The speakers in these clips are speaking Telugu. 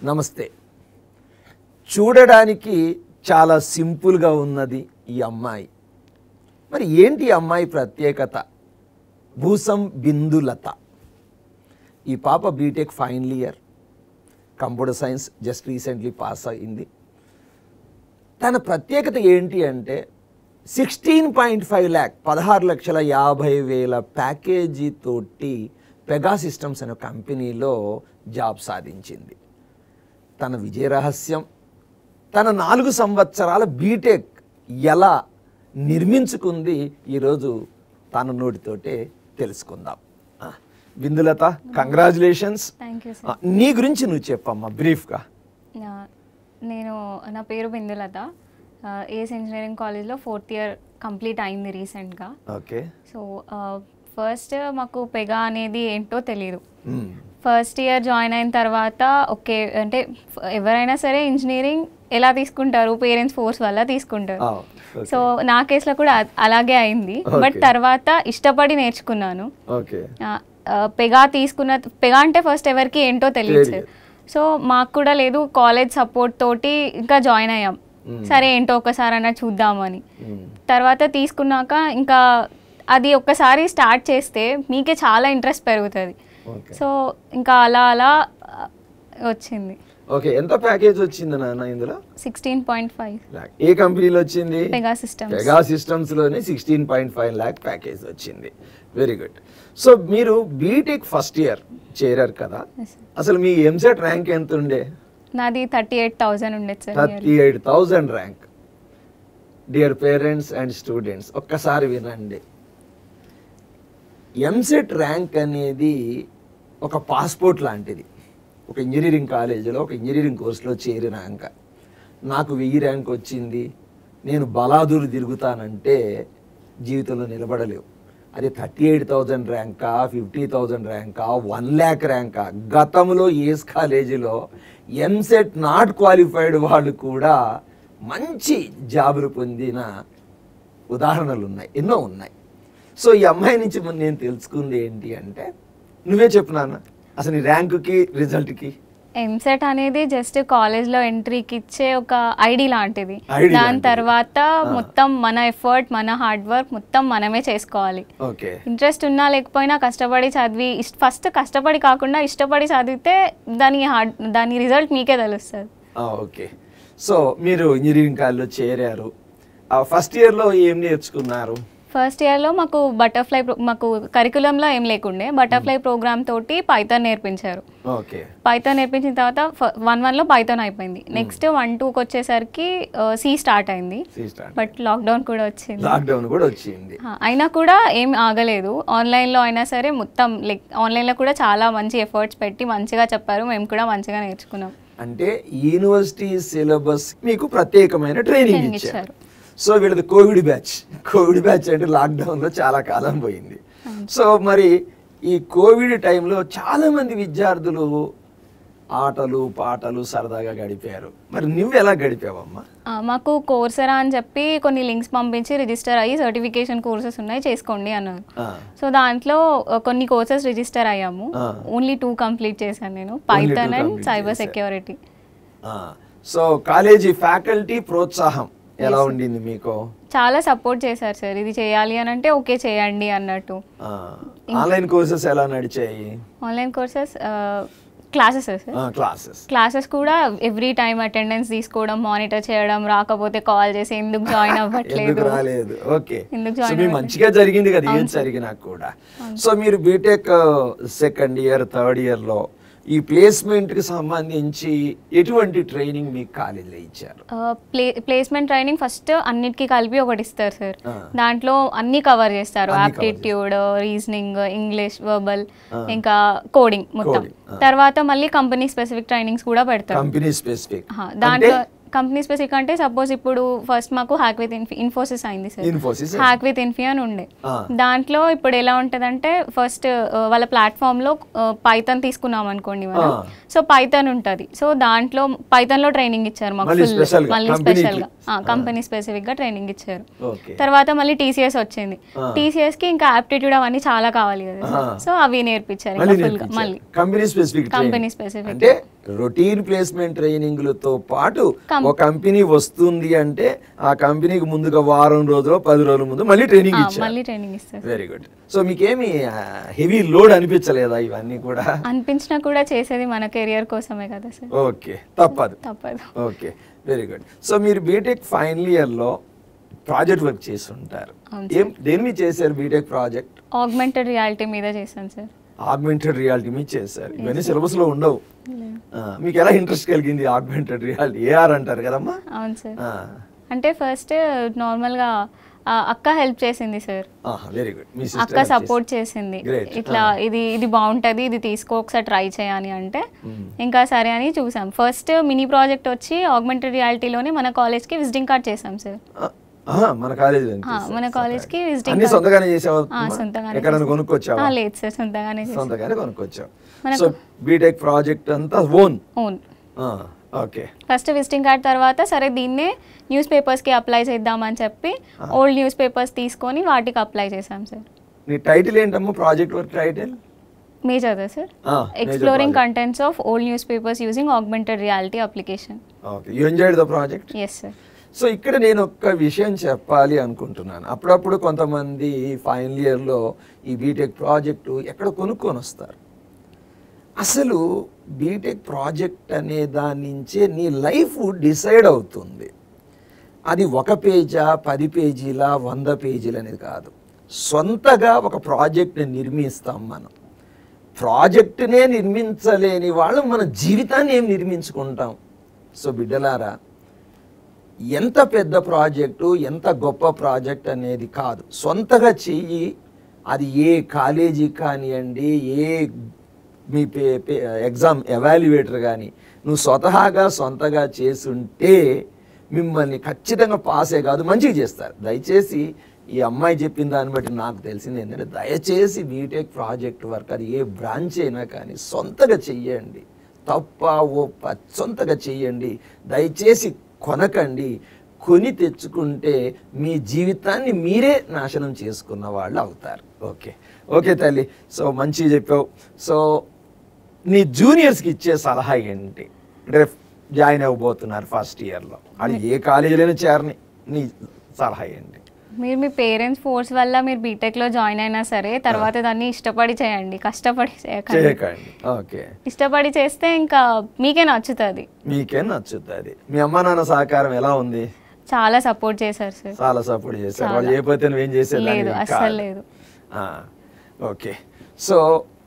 నమస్తే చూడడానికి చాలా సింపుల్గా ఉన్నది ఈ అమ్మాయి మరి ఏంటి ఈ అమ్మాయి ప్రత్యేకత భూసం బిందులత ఈ పాప BTech final year computer science just recently pass అయింది తన ప్రత్యేకత ఏంటి అంటే సిక్స్టీన్ పాయింట్ ఫైవ్ ల్యాక్ పదహారు లక్షల యాభై వేల ప్యాకేజీ తోటి పెగా సిస్టమ్స్ అనే కంపెనీలో జాబ్ సాధించింది తన విజయ రహస్యం తన నాలుగు సంవత్సరాల బీటెక్ ఎలా నిర్మించుకుంది ఈరోజు తన నోటితోటే తెలుసుకుందాం ఆ, Bindulatha congratulations thank you sir నీ గురించి నువ్వు చెప్పమ్మా బ్రీఫ్గా నా- నేను నా పేరు బిందులత ఏఎస్ ఇంజనీరింగ్ కాలేజ్లో ఫోర్త్ ఇయర్ కంప్లీట్ అయింది రీసెంట్గా ఓకే సో ఫస్ట్ మాకు పెగా అనేది ఏంటో తెలియదు ఫస్ట్ ఇయర్ జాయిన్ అయిన తర్వాత ఓకే అంటే ఫ- ఎవరైనా సరే ఇంజనీరింగ్ ఎలా తీసుకుంటారు పేరెంట్స్ ఫోర్స్ వల్ల తీసుకుంటారు సో నా కేసులో కూడా అ- అలాగే అయింది బట్ Okay. తర్వాత ఇష్టపడి నేర్చుకున్నాను ఓకే ఆ, ఆ, పెగా తీసుకున్న పెగా అంటే ఫస్ట్ ఎవరికి ఏంటో తెలియదు తెలియదు. సో మాకు కూడా లేదు కాలేజ్ సపోర్ట్ తోటి ఇంకా జాయిన్ అయ్యాం సరే ఏంటో ఒకసారి అన్న చూద్దామని తర్వాత తీసుకున్నాక ఇంకా అది ఒక్కసారి స్టార్ట్ చేస్తే మీకే చాలా ఇంట్రెస్ట్ పెరుగుతుంది ఓకే సో ఇంకా అలా అలా ఆ, వచ్చింది ఓకే ఎంత ప్యాకేజ్ వచ్చింది నాన్న ఇందులో సిక్స్టీన్ పాయింట్ ఫైవ్ ఏ కంపెనీలో వచ్చింది పెగా సిస్టమ్స్ పెగా సిస్టమ్స్ లోనే sixteen point five lakh package వచ్చింది వెరీ గుడ్ సో మీరు బీటెక్ ఫస్ట్ ఇయర్ చేరారు కదా అసలు మీ ఎంసెట్ ర్యాంక్ ఎంత ఉండే నాది థర్టీ ఎయిట్ థౌజండ్ ఉండేది sir thirty eight thousand rank dear parents and students ఒక్కసారి వినండి ఎంసెట్ ర్యాంక్ అనేది ఒక పాస్పోర్ట్ లాంటిది ఒక ఇంజనీరింగ్ కాలేజీలో ఒక ఇంజనీరింగ్ కోర్సులో చేరినాక నాకు వెయ్యి ర్యాంక్ వచ్చింది నేను బలాదూరు తిరుగుతానంటే జీవితంలో నిలబడలేవు అది థర్టీ ఎయిట్ థౌజండ్ ర్యాంకా ఫిఫ్టీ థౌజండ్ ర్యాంకా వన్ ల్యాక్ ర్యాంకా గతంలో ఏస్ కాలేజీలో ఎంసెట్ నాట్ క్వాలిఫైడ్ వాళ్ళు కూడా మంచి జాబులు పొందిన ఉదాహరణలు ఉన్నాయి ఎన్నో ఉన్నాయి సో ఈ అమ్మాయి నుంచి మన నేను తెలుసుకుంది ఏంటి అంటే నువ్వే చెప్పు నాన్న అసలు నీ ర్యాంకుకి రిజల్ట్కి ఎంసెట్ అనేది జస్ట్ కాలేజ్లో ఎంట్రీకి ఇచ్చే ఒక ఐడి లాంటిది ID దాని లాంటిది. తర్వాత మొత్తం మన ఎఫర్ట్ మన హార్డ్ వర్క్ మొత్తం మనమే చేసుకోవాలి ఓకే ఇంట్రెస్ట్ ఉన్నా లేకపోయినా కష్టపడి చదివి ఫస్ట్ కష్టపడి కాకుండా ఇష్టపడి చదివితే దాని హార్డ్ దాని రిజల్ట్ మీకే తెలుస్తుంది ఓకే సో మీరు ఇంజనీరింగ్ కాలేజ్లో చేరారు ఫస్ట్ ఇయర్లో ఏం నేర్చుకున్నారు ఫస్ట్ ఇయర్లో మాకు బటర్ఫ్లై మాకు కరికులంలో ఏం లేకుండే బటర్ఫ్లై ప్రోగ్రామ్ తోటి పైథాన్ నేర్పించారు ఓకే పైథాన్ నేర్పించిన తర్వాత వన్ వన్లో పైథాన్ అయిపోయింది నెక్స్ట్ వన్ టూకి వచ్చేసరికి సి స్టార్ట్ అయింది బట్ లాక్డౌన్ కూడా వచ్చింది లాక్డౌన్ కూడా వచ్చింది ఆ, అయినా కూడా ఏం ఆగలేదు ఆన్లైన్లో అయినా సరే మొత్తం లైక్ ఆన్లైన్లో కూడా చాలా మంచి ఎఫర్ట్స్ పెట్టి మంచిగా చెప్పారు మేము కూడా మంచిగా నేర్చుకున్నాం అంటే యూనివర్సిటీ సిలబస్ మీకు ప్రత్యేకమైన ట్రైనింగ్ Training ఇచ్చారు ఇచ్చారు. సో వీళ్ళది కోవిడ్ బ్యాచ్ కోవిడ్ బ్యాచ్ అంటే లాక్డౌన్లో చాలా కాలం పోయింది సో మరి ఈ కోవిడ్ టైంలో చాలా మంది విద్యార్థులు ఆటలు పాటలు సరదాగా గడిపారు మరి నువ్వు ఎలా గడిపావమ్మా ఆ, మాకు కోర్సరా అని చెప్పి కొన్ని లింక్స్ పంపించి రిజిస్టర్ అయ్యి సర్టిఫికేషన్ కోర్సెస్ ఉన్నాయి చేసుకోండి అన్నారు ఆ, సో దాంట్లో ఆ, కొన్ని కోర్సెస్ రిజిస్టర్ అయ్యాము ఆ. ఓన్లీ టూ కంప్లీట్ చేశాను నేను two Python and complete cyber చేశారు. సెక్యూరిటీ ఆ. సో కాలేజీ ఫ్యాకల్టీ ప్రోత్సాహం ఎలా ఉండింది మీకు చాలా సపోర్ట్ చేశారు సార్ ఇది చేయాలి అని అంటే ఓకే చేయండి అన్నట్టు ఆ, ఆన్లైన్ కోర్సెస్ ఎలా నడిచాయి ఆన్లైన్ కోర్సెస్ క్లాసెస్ సార్ ఆ, క్లాసెస్ క్లాసెస్ కూడా ఎవ్రీ టైం అటెండెన్స్ తీసుకోవడం మానిటర్ చేయడం రాకపోతే కాల్ చేసి ఎందుకు జాయిన్ ఎందుకు అవ్వట్లేదు రాలేదు ఓకే ఎందుకు సో జాయిన్ మీ అవ్వలేదు? మంచిగా జరిగింది కదా ఏం జరిగినా కూడా సో మీరు BTech second year third year లో ఈ ప్లేస్మెంట్ కి సంబంధించి ఎటువంటి ట్రైనింగ్ మీకు కాలేజీలో ఇచ్చారు ప్లే ప్లేస్మెంట్ ట్రైనింగ్ ఫస్ట్ అన్నిటికీ కలిపి ఒకటి ఇస్తారు సార్ ఆ. దాంట్లో అన్ని కవర్ చేస్తారు అన్ని cover aptitude reasoning English verbal ఆ. ఇంకా కోడింగ్ మొత్తం Coding, ఆ. తర్వాత మళ్ళీ కంపెనీ స్పెసిఫిక్ ట్రైనింగ్స్ కూడా పెడతారు కంపెనీ స్పెసిఫిక్ ఆహా, దాంట్లో కంపెనీ స్పెసిఫిక్ అంటే సపోజ్ ఇప్పుడు ఫస్ట్ మాకు హ్యాక్ విత్ ఇన్ఫోసిస్ అయింది sir Infosys hack with Infy అని ఉండే ఆ. దాంట్లో ఇప్పుడు ఎలా ఉంటదంటే ఫస్ట్ వాళ్ళ ప్లాట్ఫామ్ లో పైథాన్ తీసుకున్నాం అనుకోండి మనం ఆ. సో పైథాన్ ఉంటది సో దాంట్లో పైథాన్ లో ట్రైనింగ్ ఇచ్చారు మాకు మళ్ళీ ఫుల్ special గా, మళ్ళీ company స్పెషల్ గా కి. ఆ. కంపెనీ స్పెసిఫిక్ గా ట్రైనింగ్ ఇచ్చారు ఓకే తర్వాత మళ్ళీ టీసీఎస్ వచ్చింది ఆ. టీసీఎస్ కి ఇంకా ఆప్టిట్యూడ్ అవన్నీ చాలా కావాలి కదా ఆ. సో అవి నేర్పించారు మళ్ళీ ఇంకా ఫుల్ గా నేర్పించారు. మళ్ళీ కంపెనీ స్పెసిఫిక్ కంపెనీ స్పెసిఫిక్ అంటే రొటీన్ ప్లేస్మెంట్ ట్రైనింగ్లతో పాటు కం- ఒక కంపెనీ వస్తుంది అంటే ఆ కంపెనీకి ముందుగా వారం రోజులు పది రోజుల ముందు మళ్ళీ ట్రైనింగ్ ఆ, ఇచ్చారు మళ్ళీ ట్రైనింగ్ ఇస్తారు వెరీ గుడ్ సో మీకేమి హెవీ లోడ్ అనిపించలేదా ఇవన్నీ కూడా అనిపించినా కూడా చేసేది మన కెరియర్ కోసమే కదా సార్ ఓకే తప్పదు తప్పదు ఓకే వెరీ గుడ్ సో మీరు బీటెక్ ఫైనల్ ఇయర్లో ప్రాజెక్ట్ వర్క్ చేసి ఉంటారు అవును ఏం దేని మీద చేశారు బీటెక్ ప్రాజెక్ట్ ఆగ్మెంటెడ్ రియాలిటీ మీద చేశాను సార్ ఆగ్మెంటెడ్ రియాలిటీ మీద చేశారు ఇవన్నీ సిలబస్ లో ఉండవు ఆ, మీకు ఎలా ఇంట్రెస్ట్ కలిగింది ఆగ్మెంటెడ్ రియాలిటీ ఏఆర్ అంటారు కదమ్మా అవును సార్ ఆ, అంటే ఫస్ట్ నార్మల్గా ఆ, అక్క హెల్ప్ చేసింది సార్ ఆహా, వెరీ గుడ్ మీ అక్క సిస్టర్ సపోర్ట్ చేసింది Great. ఇట్లా Ah. ఇది ఇది బాగుంటది ఇది తీసుకో ఒకసారి ట్రై చేయని అంటే Mm. ఇంకా సరే అని చూసాం ఫస్ట్ మినీ ప్రాజెక్ట్ వచ్చి ఆగ్మెంటెడ్ రియాలిటీలోనే మన కాలేజ్కి విజిటింగ్ కార్డ్ చేసాం సార్ మన కాలేజ్ మన కాలేజ్కి visiting అన్ని card. సొంతగానే చేసావా ఆ, సొంతంగానే ఎక్కడైనా చేసాం. కొనుక్కొచ్చావా ఆ, లేదు సార్ సొంతంగానే చేసాం సొంతగానే కొనుక్కొచ్చావు మనకు- సో బీటెక్ ప్రాజెక్ట్ అంతా own own okay first visiting card తర్వాత సరే దీన్నే న్యూస్ పేపర్స్కి అప్లై చేద్దామని చెప్పి ఓల్డ్ న్యూస్ పేపర్స్ తీసుకొని వాటికి అప్లై చేసాం సార్ నీ టైటిల్ ఏంటమ్మా project work title major sir exploring contents of old news papers using augmented reality application okay you enjoyed the project yes sir so ఇక్కడ నేను ఒక విషయం చెప్పాలి అనుకుంటున్నాను అప్పుడప్పుడు కొంతమంది ఫైనల్ ఇయర్లో ఈ బీటెక్ ప్రాజెక్టు ఎక్కడ కొనుక్కొని వస్తారు అసలు బీటెక్ ప్రాజెక్ట్ అనే దాని నుంచే నీ లైఫ్ డిసైడ్ అవుతుంది అది ఒక పేజా పది పేజీల వంద పేజీలు అనేది కాదు సొంతగా ఒక ప్రాజెక్ట్ని నిర్మిస్తాం మనం ప్రాజెక్టునే నిర్మించలేని వాళ్ళు మన జీవితాన్ని ఏం నిర్మించుకుంటాం సో బిడ్డలారా ఎంత పెద్ద ప్రాజెక్టు ఎంత గొప్ప ప్రాజెక్ట్ అనేది కాదు సొంతగా చెయ్యి అది ఏ కాలేజీ కానివ్వండి ఏ మీ పే పే ఎగ్జామ్ ఎవాల్యుయేటర్ కానీ నువ్వు స్వతహాగా సొంతగా చేసుంటే మిమ్మల్ని ఖచ్చితంగా పాసే కాదు మంచిగా చేస్తారు దయచేసి ఈ అమ్మాయి చెప్పిన దాన్ని బట్టి నాకు తెలిసింది ఏంటంటే దయచేసి బీటెక్ ప్రాజెక్ట్ వర్క్ అది ఏ బ్రాంచ్ అయినా కానీ సొంతగా చెయ్యండి తప్ప ఒప్ప సొంతగా చెయ్యండి దయచేసి కొనకండి కొని తెచ్చుకుంటే మీ జీవితాన్ని మీరే నాశనం చేసుకున్న వాళ్ళు అవుతారు ఓకే ఓకే తల్లి సో మంచిగా చెప్పావు సో నీ జూనియర్స్కి ఇచ్చే సలహా ఏంటి అంటే జాయిన్ అవ్వబోతున్నారు ఫస్ట్ ఇయర్లో అది ఏ కాలేజీలోనే చేరని నీ సలహా ఏంటి మీరు మీ పేరెంట్స్ ఫోర్స్ వల్ల మీరు బీటెక్లో జాయిన్ అయినా సరే తర్వాత దాన్ని ఇష్టపడి చేయండి కష్టపడి చేయకండి చేయకండి ఓకే ఇష్టపడి చేస్తే ఇంకా మీకే నచ్చుతుంది మీకే నచ్చుతుంది మీ అమ్మా నాన్న సహకారం ఎలా ఉంది చాలా సపోర్ట్ చేశారు సార్ చాలా సపోర్ట్ చేశారు చాలా. వాళ్ళు చేయకపోతే నువ్వేం చేసేదానివి లేదు, కాదు. అస్సలు లేదు. ఆ, ఓకే సో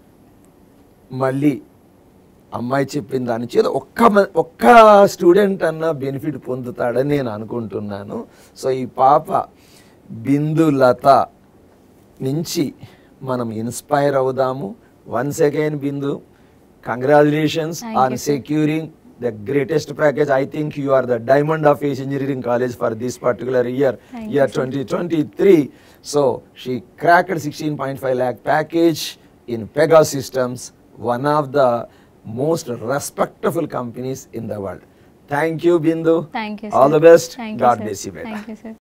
మళ్ళీ అమ్మాయి చెప్పిన దాని చేత ఒక్క మ- ఒక్క స్టూడెంట్ అన్న బెనిఫిట్ పొందుతాడని నేను అనుకుంటున్నాను సో ఈ పాప బిందులత నుంచి మనం ఇన్స్పైర్ అవుదాము once again Bindu congratulations Thank on you, sir. Securing the greatest package I think you are the diamond of age engineering college for this particular year Thank year you, sir. 2023 so she cracked 16.5 lakh package in pega systems one of the most respectable companies in the world thank you bindu thank you all the best thank god you bless you beta thank you sir